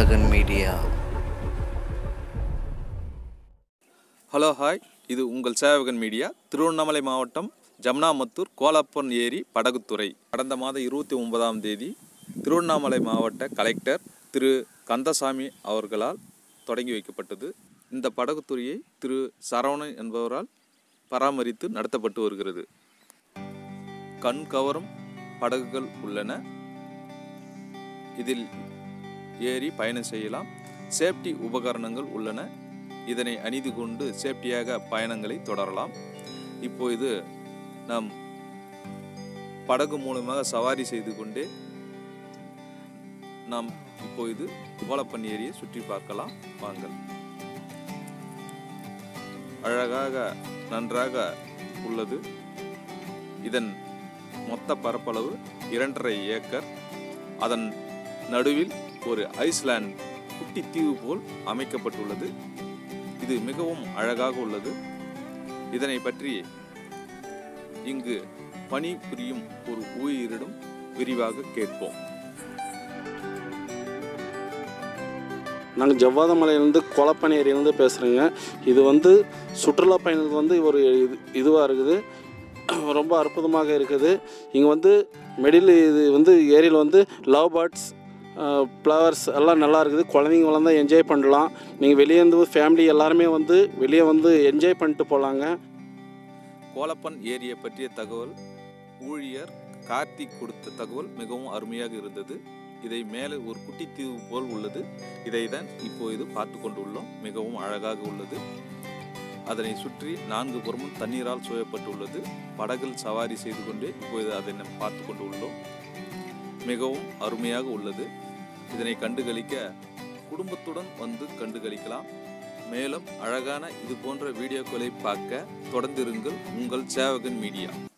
சேவகன் media hello hi இது உங்கள் சேவகன் மீடியா திருவண்ணாமலை மாவட்டம் ஜம்னாமத்தூர் கோலாப்பன் ஏரி படகுத்துறை கடந்த மாதம் இருபத்தி ஒன்பதாம் தேதி திருவண்ணாமலை மாவட்ட கலெக்டர் திரு கந்தசாமி அவர்களால் தொடங்கி வைக்கப்பட்டது இந்த படகுத்துறையை திரு சரவணன் என்பவரால் பராமரித்து நடத்தப்பட்டு வருகிறது கண் கவரும் படகுகள் உள்ளன இதில் ஏறி பயணம் செய்யலாம் சேஃப்டி உபகரணங்கள் உள்ளன இதனை அணிந்து கொண்டு சேஃப்டியாக பயணங்களை தொடரலாம் இப்பொழுது நாம் படகு மூலமாக சவாரி செய்து கொண்டே நாம் இப்பொழுது கோலப்பன் ஏரியை சுற்றி பார்க்கலாம் வாங்கள் அழகாக நன்றாக உள்ளது இதன் மொத்த பரப்பளவு இரண்டரை ஏக்கர் அதன் நடுவில் ஒரு ஐஸ்லாண்ட் குட்டி தீவு போல் அமைக்கப்பட்டுள்ளது இது மிகவும் அழகாக உள்ளது இதனை பற்றி இங்கு பணிபுரியும் ஒரு ஊழியரிடம் விரிவாக கேட்போம் நாங்கள் ஜவ்வாதமலையிலேருந்து கொலப்பனை ஏரியிலேருந்து பேசுகிறேங்க இது வந்து சுற்றுலா பயணிகளுக்கு வந்து ஒரு இது இதுவாக இருக்குது ரொம்ப அற்புதமாக இருக்குது இங்கே வந்து மெடில் இது வந்து ஏரியில் வந்து லவ் பேர்ட்ஸ் ஃப்ளவர்ஸ் எல்லாம் நல்லா இருக்குது குழந்தைங்க வளர்ந்தா என்ஜாய் பண்ணலாம் நீங்கள் வெளியே இருந்து ஃபேமிலி எல்லாருமே வந்து வெளியே வந்து என்ஜாய் பண்ணிட்டு போகலாங்க கோலப்பன் ஏரியை பற்றிய தகவல் ஊழியர் கார்த்திக் கொடுத்த தகவல் மிகவும் அருமையாக இருந்தது இதை மேலே ஒரு குட்டி தீவு போல் உள்ளது இதை தான் இப்போது பார்த்து கொண்டுள்ளோம் மிகவும் அழகாக உள்ளது அதனை சுற்றி நான்கு புறமும் தண்ணீரால் சூழப்பட்டுள்ளது படகில் சவாரி செய்து கொண்டு இப்போது அதை நாம் பார்த்து கொண்டு உள்ளோம் மிகவும் அருமையாக உள்ளது இதனை கண்டுகளிக்க குடும்பத்துடன் வந்து கண்டுகளிக்கலாம் மேலும் அழகான இது போன்ற வீடியோக்களை பார்க்க தொடர்ந்திருங்கள் உங்கள் சேவகன் மீடியா